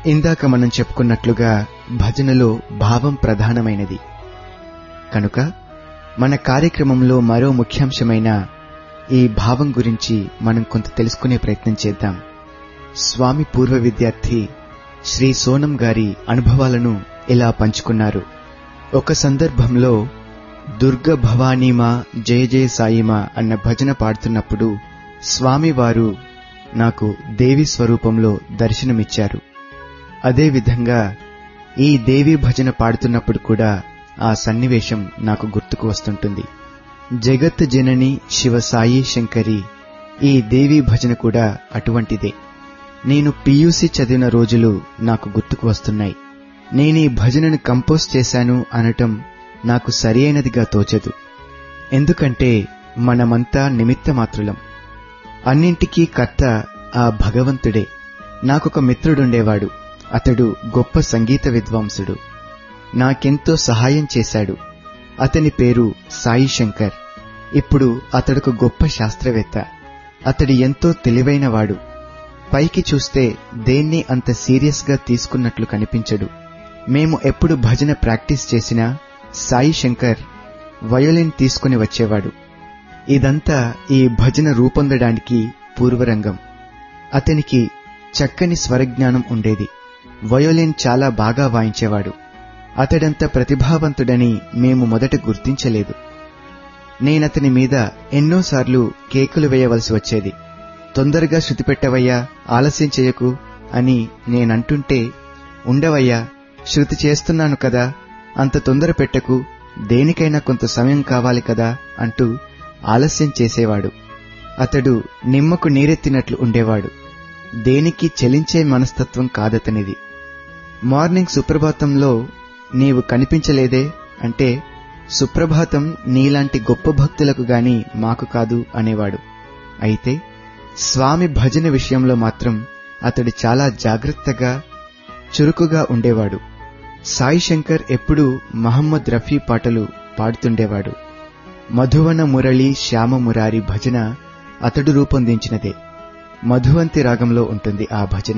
ఇందాక మనం చెప్పుకున్నట్లుగా భజనలో భావం ప్రధానమైనది కనుక మన కార్యక్రమంలో మరో ముఖ్యాంశమైన ఈ భావం గురించి మనం కొంత తెలుసుకునే ప్రయత్నం చేద్దాం స్వామి పూర్వ విద్యార్థి శ్రీ సోనం గారి అనుభవాలను ఇలా పంచుకున్నారు ఒక సందర్భంలో దుర్గ భవానీమా జయ జయ సాయిమా అన్న భజన పాడుతున్నప్పుడు స్వామివారు నాకు దేవి స్వరూపంలో దర్శనమిచ్చారు అదేవిధంగా ఈ దేవి భజన పాడుతున్నప్పుడు కూడా ఆ సన్నివేశం నాకు గుర్తుకు వస్తుంటుంది జగత్ జనని శివ సాయి శంకరి ఈ దేవి భజన కూడా అటువంటిదే నేను పియూసి చదివిన రోజులు నాకు గుర్తుకు వస్తున్నాయి నేను ఈ భజనను కంపోజ్ చేశాను అనటం నాకు సరి అయినదిగా తోచదు ఎందుకంటే మనమంతా నిమిత్తమాత్రులం అన్నింటికీ కర్త ఆ భగవంతుడే నాకొక మిత్రుడుండేవాడు అతడు గొప్ప సంగీత విద్వాంసుడు నాకెంతో సహాయం చేశాడు అతని పేరు సాయి శంకర్ ఇప్పుడు అతడుకు గొప్ప శాస్త్రవేత్త అతడు ఎంతో తెలివైనవాడు పైకి చూస్తే దేన్ని అంత సీరియస్గా తీసుకున్నట్లు కనిపించడు మేము ఎప్పుడు భజన ప్రాక్టీస్ చేసినా సాయి శంకర్ వయోలిన్ తీసుకుని వచ్చేవాడు ఇదంతా ఈ భజన రూపొందడానికి పూర్వరంగం అతనికి చక్కని స్వరజ్ఞానం ఉండేది వయోలిన్ చాలా బాగా వాయించేవాడు అతడంత ప్రతిభావంతుడని మేము మొదట గుర్తించలేదు నేనతని మీద ఎన్నోసార్లు కేకులు వేయవలసి వచ్చేది తొందరగా శృతి పెట్టవయ్యా ఆలస్యం చేయకు అని నేనంటుంటే ఉండవయ్యా శృతి చేస్తున్నాను కదా అంత తొందర పెట్టకు దేనికైనా కొంత సమయం కావాలి కదా అంటూ ఆలస్యం చేసేవాడు అతడు నిమ్మకు నీరెత్తినట్లు ఉండేవాడు దేనికి చెలించే మనస్తత్వం కాదతనిది మార్నింగ్ సుప్రభాతంలో నీవు కనిపించలేదే అంటే సుప్రభాతం నీలాంటి గొప్ప భక్తులకు గాని మాకు కాదు అనేవాడు అయితే స్వామి భజన విషయంలో మాత్రం అతడు చాలా జాగ్రత్తగా చురుకుగా ఉండేవాడు సాయి శంకర్ ఎప్పుడూ మహమ్మద్ రఫీ పాటలు పాడుతుండేవాడు మధువన మురళి శ్యామ మురారి భజన అతడు రూపొందించినదే మధువంతి రాగంలో ఉంటుంది ఆ భజన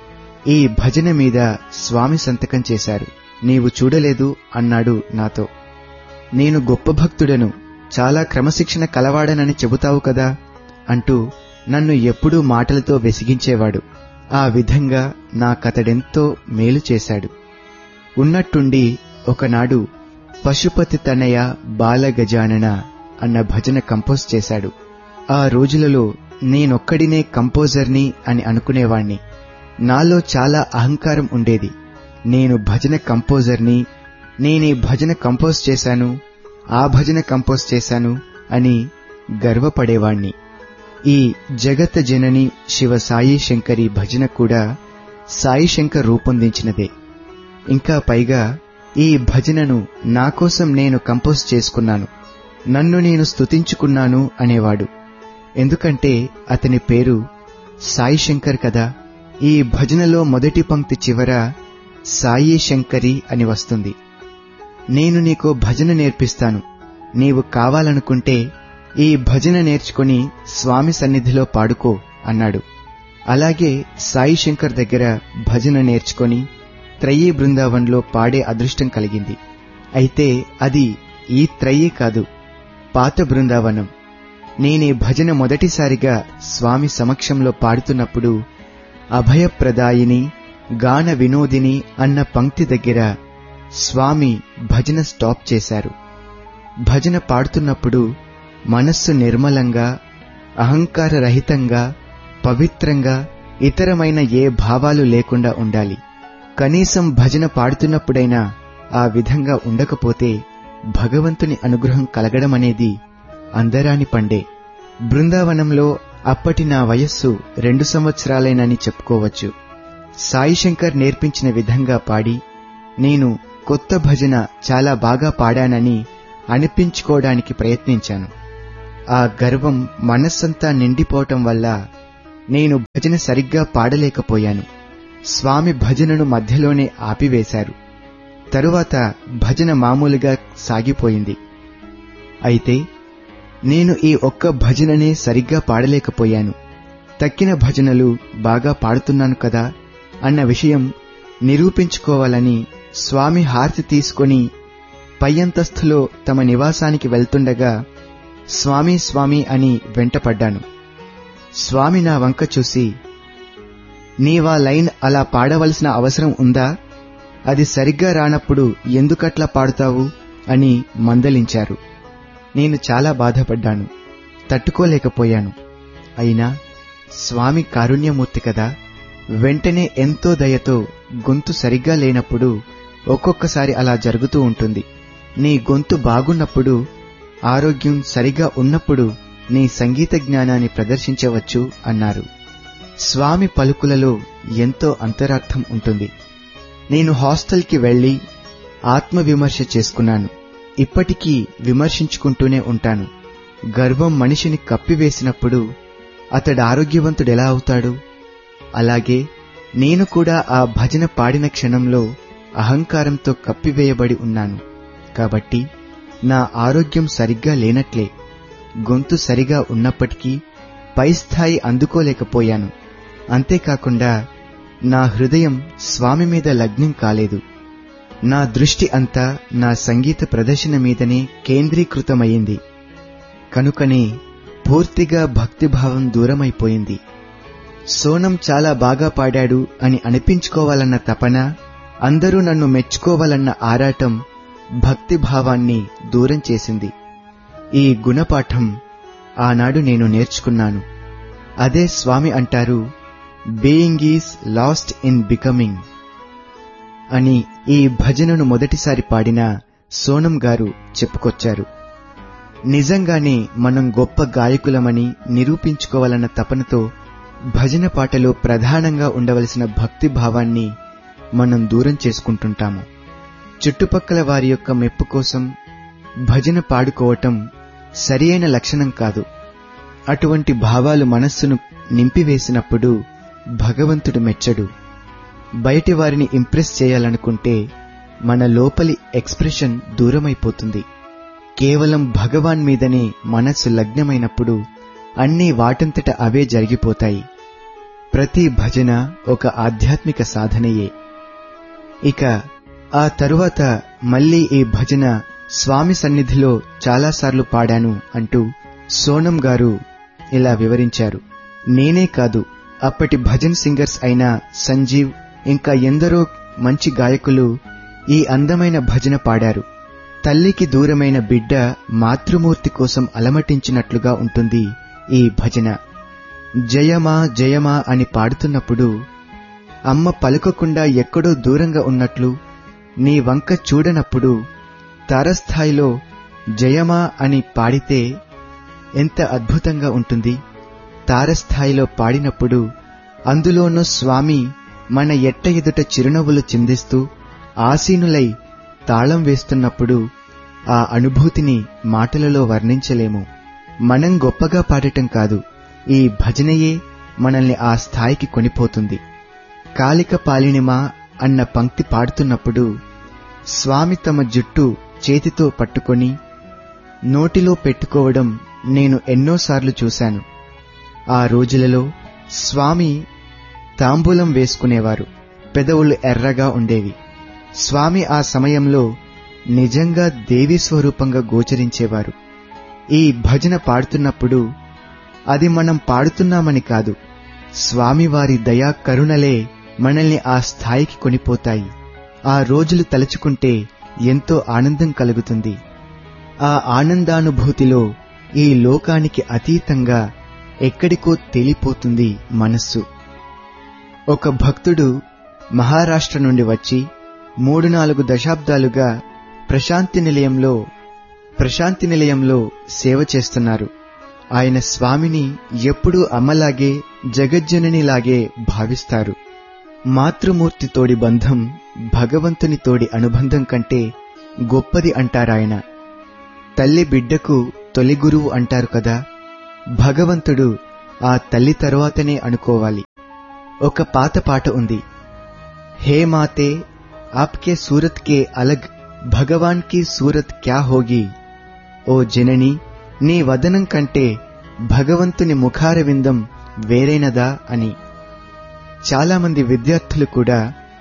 ఈ భజన మీద స్వామి సంతకం చేశారు నీవు చూడలేదు అన్నాడు నాతో నేను గొప్ప భక్తుడను చాలా క్రమశిక్షణ కలవాడనని చెబుతావు కదా అంటూ నన్ను ఎప్పుడూ మాటలతో వెసిగించేవాడు ఆ విధంగా నాకతడెంతో మేలు చేశాడు ఉన్నట్టుండి ఒకనాడు పశుపతి తనయ బాలగజానన అన్న భజన కంపోజ్ చేశాడు ఆ రోజులలో నేనొక్కడినే కంపోజర్ని అని అనుకునేవాణ్ణి నాలో చాలా అహంకారం ఉండేది నేను భజన కంపోజర్ని నేనీ భజన కంపోజ్ చేశాను ఆ భజన కంపోజ్ చేశాను అని గర్వపడేవాణ్ణి ఈ జగత జనని శివ సాయి శంకరి భజన కూడా సాయి శంకర్ రూపొందించినదే ఇంకా పైగా ఈ భజనను నా కోసం నేను కంపోజ్ చేసుకున్నాను నన్ను నేను స్తుతించుకున్నాను అనేవాడు ఎందుకంటే అతని పేరు సాయి శంకర్ కదా ఈ భజనలో మొదటి పంక్తి చివర సాయి శంకరి అని వస్తుంది నేను నీకో భజన నేర్పిస్తాను నీవు కావాలనుకుంటే ఈ భజన నేర్చుకుని స్వామి సన్నిధిలో పాడుకో అన్నాడు అలాగే సాయి శంకర్ దగ్గర భజన నేర్చుకొని త్రయీ బృందావన్లో పాడే అదృష్టం కలిగింది అయితే అది ఈ త్రయీ కాదు పాత బృందావనం నేనే భజన మొదటిసారిగా స్వామి సమక్షంలో పాడుతున్నప్పుడు అభయప్రదాయిని గాన వినోదిని అన్న పంక్తి దగ్గర స్వామి భజన స్టాప్ చేశారు భజన పాడుతున్నప్పుడు మనస్సు నిర్మలంగా అహంకార రహితంగా పవిత్రంగా ఇతరమైన ఏ భావాలు లేకుండా ఉండాలి కనీసం భజన పాడుతున్నప్పుడైనా ఆ విధంగా ఉండకపోతే భగవంతుని అనుగ్రహం కలగడం అనేది అందరాని పండే బృందావనంలో అప్పటి నా వయస్సు రెండు సంవత్సరాలేనని చెప్పుకోవచ్చు సాయి శంకర్ నేర్పించిన విధంగా పాడి నేను కొత్త భజన చాలా బాగా పాడానని అనిపించుకోవడానికి ప్రయత్నించాను ఆ గర్వం మనస్సంతా నిండిపోవటం వల్ల నేను భజన సరిగ్గా పాడలేకపోయాను స్వామి భజనను మధ్యలోనే ఆపివేశారు తరువాత భజన మామూలుగా సాగిపోయింది అయితే నేను ఈ ఒక్క భజననే సరిగ్గా పాడలేకపోయాను తక్కిన భజనలు బాగా పాడుతున్నాను కదా అన్న విషయం నిరూపించుకోవాలని స్వామి హారతి తీసుకొని పై అంతస్తులో తమ నివాసానికి వెళ్తుండగా స్వామి స్వామి అని వెంటపడ్డాను స్వామి నా వంక చూసి నీవా లైన్ అలా పాడవలసిన అవసరం ఉందా అది సరిగ్గా రానప్పుడు ఎందుకట్లా పాడుతావు అని మందలించారు నేను చాలా బాధపడ్డాను తట్టుకోలేకపోయాను అయినా స్వామి కారుణ్యమూర్తి కదా వెంటనే ఎంతో దయతో గొంతు సరిగ్గా లేనప్పుడు ఒక్కొక్కసారి అలా జరుగుతూ ఉంటుంది నీ గొంతు బాగున్నప్పుడు ఆరోగ్యం సరిగా ఉన్నప్పుడు నీ సంగీత జ్ఞానాన్ని ప్రదర్శించవచ్చు అన్నారు స్వామి పలుకులలో ఎంతో అంతరార్థం ఉంటుంది నేను హాస్టల్కి వెళ్లి ఆత్మవిమర్శ చేసుకున్నాను ఇప్పటికీ విమర్శించుకుంటూనే ఉంటాను గర్వం మనిషిని కప్పివేసినప్పుడు అతడు ఆరోగ్యవంతుడెలా అవుతాడు అలాగే నేను కూడా ఆ భజన పాడిన క్షణంలో అహంకారంతో కప్పివేయబడి ఉన్నాను కాబట్టి నా ఆరోగ్యం సరిగ్గా లేనట్లే గొంతు సరిగా ఉన్నప్పటికీ పై స్థాయి అందుకోలేకపోయాను అంతేకాకుండా నా హృదయం స్వామి మీద లగ్నం కాలేదు నా దృష్టి అంతా నా సంగీత ప్రదర్శన మీదనే కేంద్రీకృతమయ్యింది కనుకనే పూర్తిగా భక్తిభావం దూరమైపోయింది సోనం చాలా బాగా పాడాడు అని అనిపించుకోవాలన్న తపన అందరూ నన్ను మెచ్చుకోవాలన్న ఆరాటం భక్తిభావాన్ని దూరం చేసింది ఈ గుణపాఠం ఆనాడు నేను నేర్చుకున్నాను అదే స్వామి అంటారు being is lost in becoming అని ఈ భజనను మొదటిసారి పాడిన సోనం గారు చెప్పుకొచ్చారు నిజంగానే మనం గొప్ప గాయకులమని నిరూపించుకోవాలన్న తపనతో భజన పాటలో ప్రధానంగా ఉండవలసిన భక్తి భావాన్ని మనం దూరం చేసుకుంటుంటాము చుట్టుపక్కల వారి యొక్క మెప్పు కోసం భజన పాడుకోవటం సరియైన లక్షణం కాదు అటువంటి భావాలు మనస్సును నింపివేసినప్పుడు భగవంతుడు మెచ్చడు బయటి వారిని ఇంప్రెస్ చేయాలనుకుంటే మన లోపలి ఎక్స్ప్రెషన్ దూరమైపోతుంది కేవలం భగవాన్ మీదనే మనస్సు లగ్నమైనప్పుడు అన్నీ వాటంతట అవే జరిగిపోతాయి ప్రతి భజన ఒక ఆధ్యాత్మిక సాధనయే ఇక ఆ తరువాత మళ్ళీ ఈ భజన స్వామి సన్నిధిలో చాలాసార్లు పాడాను అంటూ సోనం గారు ఇలా వివరించారు నేనే కాదు అప్పటి భజన్ సింగర్స్ అయిన సంజీవ్ ఇంకా ఎందరో మంచి గాయకులు ఈ అందమైన భజన పాడారు తల్లికి దూరమైన బిడ్డ మాతృమూర్తి కోసం అలమటించినట్లుగా ఉంటుంది ఈ భజన జయమా జయమా అని పాడుతున్నప్పుడు అమ్మ పలుకకుండా ఎక్కడో దూరంగా ఉన్నట్లు నీ వంక చూడనప్పుడు తారస్థాయిలో జయమా అని పాడితే ఎంత అద్భుతంగా ఉంటుంది తారస్థాయిలో పాడినప్పుడు అందులోనూ స్వామి మన ఎట్ట ఎదుట చిరునవ్వులు చిందిస్తూ ఆసీనులై తాళం వేస్తున్నప్పుడు ఆ అనుభూతిని మాటలలో వర్ణించలేము మనం గొప్పగా పాడటం కాదు ఈ భజనయే మనల్ని ఆ స్థాయికి కొనిపోతుంది కాలిక పాలినిమా అన్న పంక్తి పాడుతున్నప్పుడు స్వామి తమ జుట్టు చేతితో పట్టుకొని నోటిలో పెట్టుకోవడం నేను ఎన్నోసార్లు చూశాను ఆ రోజులలో స్వామి తాంబూలం వేసుకునేవారు పెదవులు ఎర్రగా ఉండేవి స్వామి ఆ సమయంలో నిజంగా దేవీ స్వరూపంగా గోచరించేవారు ఈ భజన పాడుతున్నప్పుడు అది మనం పాడుతున్నామని కాదు స్వామివారి దయా కరుణలే మనల్ని ఆ స్థాయికి కొనిపోతాయి ఆ రోజులు తలుచుకుంటే ఎంతో ఆనందం కలుగుతుంది ఆ ఆనందానుభూతిలో ఈ లోకానికి అతీతంగా ఎక్కడికో తేలిపోతుంది మనస్సు ఒక భక్తుడు మహారాష్ట్ర నుండి వచ్చి మూడు నాలుగు దశాబ్దాలుగా ప్రశాంతి నిలయంలో ప్రశాంతి నిలయంలో సేవ చేస్తున్నారు ఆయన స్వామిని ఎప్పుడూ అమ్మలాగే జగజ్జననిలాగే భావిస్తారు మాతృమూర్తితోడి బంధం భగవంతునితోడి అనుబంధం కంటే గొప్పది అంటారాయన తల్లి బిడ్డకు తొలి గురువు అంటారు కదా భగవంతుడు ఆ తల్లి తరువాతనే అనుకోవాలి ఒక పాత పాట ఉంది హే మాతే ఆప్కే సూరత్ కే అలగ్ భగవాన్ కి సూరత్ క్యా హోగి ఓ జనని నీ వదనం కంటే భగవంతుని ముఖార విందం వేరైనదా అని చాలామంది విద్యార్థులు కూడా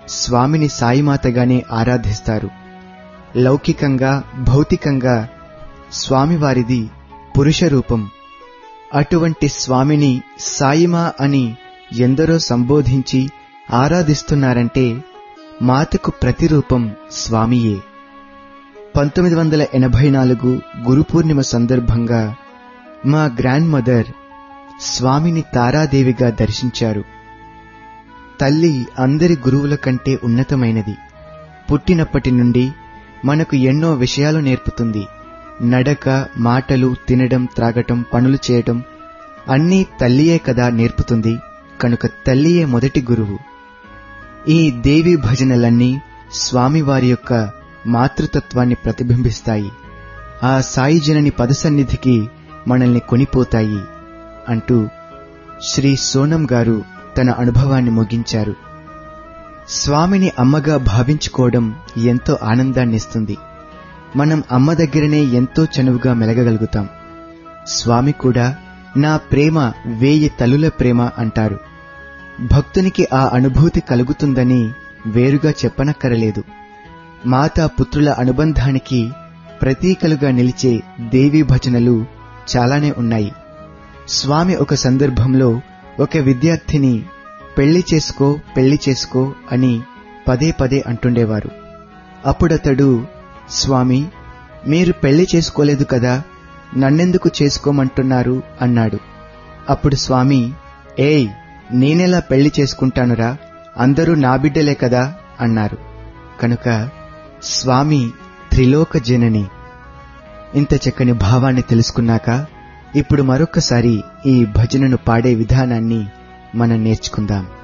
స్వామిని సాయిమాతగానే ఆరాధిస్తారు లౌకికంగా భౌతికంగా స్వామివారిది పురుష రూపం అటువంటి స్వామిని సాయిమా అని ఎందరో సంబోధించి ఆరాధిస్తున్నారంటే మాతకు ప్రతిరూపం స్వామియే పంతొమ్మిది వందల ఎనభై నాలుగు గురు పూర్ణిమ సందర్భంగా మా గ్రాండ్ మదర్ స్వామిని తారాదేవిగా దర్శించారు తల్లి అందరి గురువుల కంటే ఉన్నతమైనది పుట్టినప్పటి నుండి మనకు ఎన్నో విషయాలు నేర్పుతుంది నడక మాటలు తినడం త్రాగటం పనులు చేయటం అన్నీ తల్లియే కదా నేర్పుతుంది కనుక తల్లియే మొదటి గురువు ఈ దేవి భజనలన్నీ స్వామివారి యొక్క మాతృతత్వాన్ని ప్రతిబింబిస్తాయి ఆ సాయి జనని పదసన్నిధికి మనల్ని కొనిపోతాయి అంటూ శ్రీ సోనం గారు తన అనుభవాన్ని ముగించారు స్వామిని అమ్మగా భావించుకోవడం ఎంతో ఆనందాన్నిస్తుంది మనం అమ్మ దగ్గరనే ఎంతో చనువుగా మెలగగలుగుతాం స్వామి కూడా నా ప్రేమ వేయి తలుల ప్రేమ అంటారు భక్తునికి ఆ అనుభూతి కలుగుతుందని వేరుగా చెప్పనక్కరలేదు మాతా పుత్రుల అనుబంధానికి ప్రతీకలుగా నిలిచే దేవీ భజనలు చాలానే ఉన్నాయి స్వామి ఒక సందర్భంలో ఒక విద్యార్థిని పెళ్లి చేసుకో పెళ్లి చేసుకో అని పదే పదే అంటుండేవారు అప్పుడతడు స్వామి మీరు పెళ్లి చేసుకోలేదు కదా నన్నెందుకు చేసుకోమంటున్నారు అన్నాడు అప్పుడు స్వామి ఏయ్ నేనెలా పెళ్లి చేసుకుంటానురా అందరూ నా బిడ్డలే కదా అన్నారు కనుక స్వామి త్రిలోక జనని ఇంత చక్కని భావాన్ని తెలుసుకున్నాక ఇప్పుడు మరొక్కసారి ఈ భజనను పాడే విధానాన్ని మనం నేర్చుకుందాం